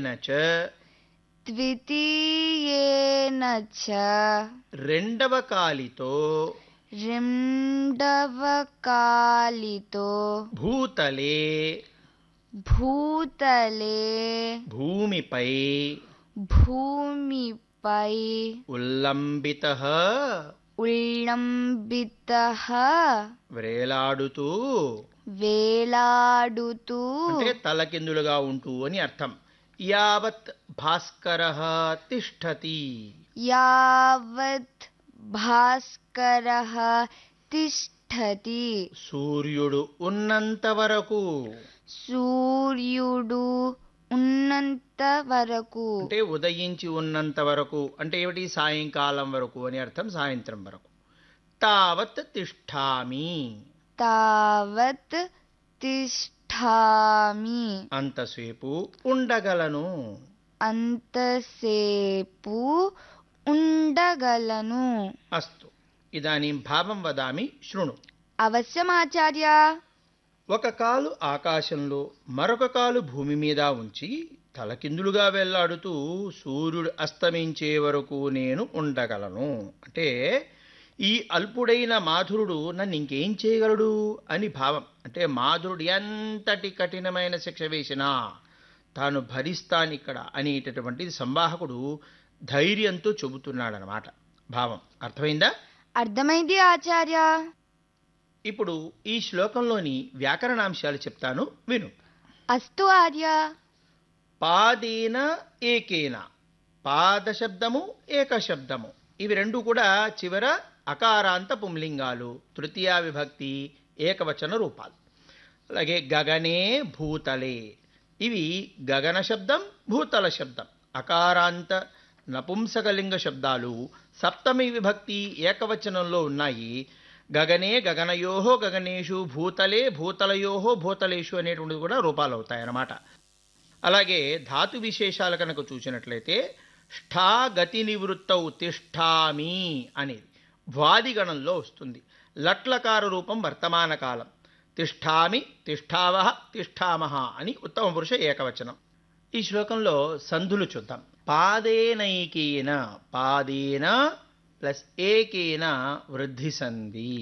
ద్వితీయేన చ ద్వితీయేన చ రెండవ కాలితో రెండవ కాలితో భూతలే భూతలే భూమిపై భూమిపై ఉల్లంబిత ఉల్లంబిత వ్రేలాడుతూ వేలాడుతూ అంటే తలకిందులుగా ఉంటూ అని అర్థం యావత్ భాస్కర తిష్టతి యావత్ భాస్కర తిష్టతి సూర్యుడు ఉన్నంత వరకు సూర్యుడు ఉన్నంత వరకు అంటే ఉదయించి ఉన్నంత వరకు అంటే ఏమిటి సాయంకాలం వరకు అని అర్థం సాయంత్రం వరకు తావత్ తిష్టామి తావత్ తిష్టామి అంతసేపు ఉండగలను అంతసేపు ఉండగలను అస్తు ఇదానీం భావం వదామి శృణు అవశ్యమాచార్య ఒక కాలు ఆకాశంలో మరొక కాలు భూమి మీద ఉంచి తలకిందులుగా వెళ్లాడుతూ సూర్యుడు అస్తమించే వరకు నేను ఉండగలను అంటే ఈ అల్పుడైన మాధురుడు నన్ను ఇంకేం చేయగలడు అని భావం అంటే మాధురుడు ఎంతటి కఠినమైన శిక్ష వేసినా తాను భరిస్తానిక్కడ అనేటటువంటిది సంవాహకుడు ధైర్యంతో చెబుతున్నాడనమాట భావం అర్థమైందా అర్థమైంది ఆచార్య ఇప్పుడు ఈ శ్లోకంలోని వ్యాకరణాంశాలు చెప్తాను విను అస్తు ఆర్య పాదేన ఏకేన పాద శబ్దము ఏక శబ్దము ఇవి రెండు కూడా చివర అకారాంత పుంలింగాలు తృతీయ విభక్తి ఏకవచన రూపాలు అలాగే గగనే భూతలే ఇవి గగన శబ్దం భూతల శబ్దం అకారాంత నపుంసకలింగ శబ్దాలు సప్తమి విభక్తి ఏకవచనంలో ఉన్నాయి గగనే గగనయోహో గగనేషు భూతలే భూతలయోహో భూతలేషు అనేటువంటిది కూడా రూపాలు అవుతాయి అన్నమాట అలాగే ధాతు విశేషాలు కనుక చూసినట్లయితే ష్ఠా గతి నివృత్తౌ తిష్ఠామి అనేది భ్వాదిగణంలో వస్తుంది లట్లకార రూపం వర్తమాన కాలం తిష్ఠామి తిష్ఠావహ తిష్ఠామహ అని ఉత్తమ పురుష ఏకవచనం ఈ శ్లోకంలో సంధులు చూద్దాం పాదేనైకేన పాదేన ప్లస్ ఏకేన వృద్ధి సంధి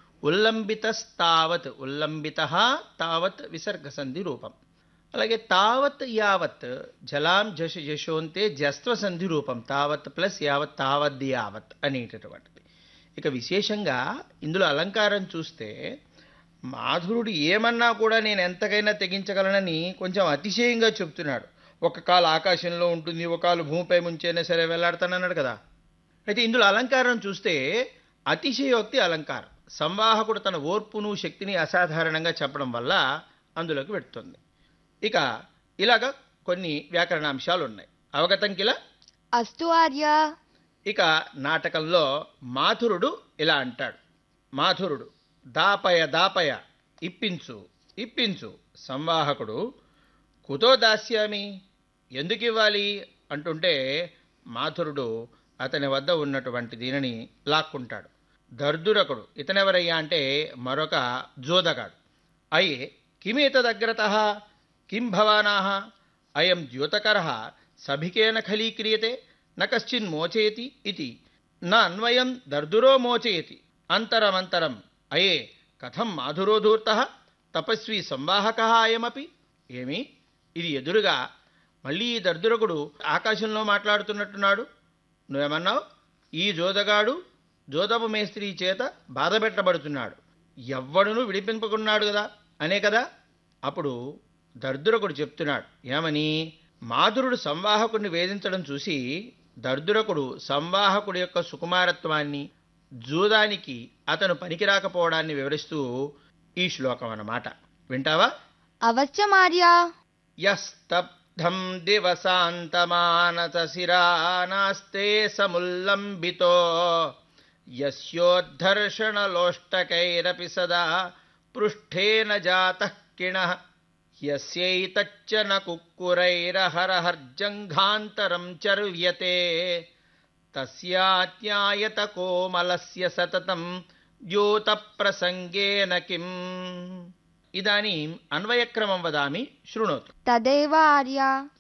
ఉల్లంబితస్తావత్ ఉల్లంబిత తావత్ విసర్గ సంధి రూపం అలాగే తావత్ యావత్ జలాం జష జశోంతే జస్త్వ సంధి రూపం తావత్ ప్లస్ యావత్ తావద్ యావత్ అనేటటువంటిది ఇక విశేషంగా ఇందులో అలంకారం చూస్తే మాధురుడు ఏమన్నా కూడా నేను ఎంతకైనా తెగించగలనని కొంచెం అతిశయంగా చెప్తున్నాడు ఒక కాలు ఆకాశంలో ఉంటుంది ఒక కాలు భూమిపై ముంచైనా సరే వెళ్లాడతానన్నాడు కదా అయితే ఇందులో అలంకారం చూస్తే అతిశయోక్తి అలంకారం సంవాహకుడు తన ఓర్పును శక్తిని అసాధారణంగా చెప్పడం వల్ల అందులోకి పెడుతుంది ఇక ఇలాగ కొన్ని వ్యాకరణాంశాలు ఉన్నాయి అవగతం కిలా అస్తు ఆర్య ఇక నాటకంలో మాధురుడు ఇలా అంటాడు మాధురుడు దాపయ దాపయ ఇప్పించు ఇప్పించు సంవాహకుడు కుతో దాస్యామి ఎందుకు ఇవ్వాలి అంటుంటే మాధురుడు అతని వద్ద ఉన్నటువంటి దీనిని లాక్కుంటాడు దర్దురకుడు ఇతనెవరయ్యా అంటే మరొక జోదగాడు అయే కిమేతదగ్రత కిం భవానాహ అయం ద్యోతకర సభికేన ఖలీక్రియతే న కశ్చిన్ మోచయతి ఇది న అన్వయం దర్దురో మోచయతి అంతరమంతరం అయే కథం మాధురోధూర్త తపస్వి సంవాహక అయమపి ఏమి ఇది ఎదురుగా మళ్ళీ ఈ దర్దురకుడు ఆకాశంలో మాట్లాడుతున్నట్టున్నాడు నువ్వేమన్నావు ఈ జోదగాడు జోదపు మేస్త్రి చేత బాధపెట్టబడుతున్నాడు ఎవ్వడును విడిపింపకున్నాడు కదా అనే కదా అప్పుడు దర్దురకుడు చెప్తున్నాడు ఏమని మాధురుడు సంవాహకుడిని వేధించడం చూసి దర్దురకుడు సంవాహకుడి యొక్క సుకుమారత్వాన్ని జూదానికి అతను పనికిరాకపోవడాన్ని వివరిస్తూ ఈ శ్లోకం అన్నమాట వింటావా అవశ్యమార్య యస్తబ్ధం దివసాంతమానసశిరా నాస్తే సముల్లంబితో యస్యోద్ధర్షణలోష్టకైరపి సదా పృష్ఠేన జాతః కిణః యస్యైతచ్చ న కుక్కురైరహరహర్జంఘాంతరం చర్వ్యతే తస్యాత్యాయత కోమలస్య సతతం ద్యోతప్రసంగేన కిం ఇదానీం అన్వయక్రమం వదామి శృణోతు తదేవ ఆర్య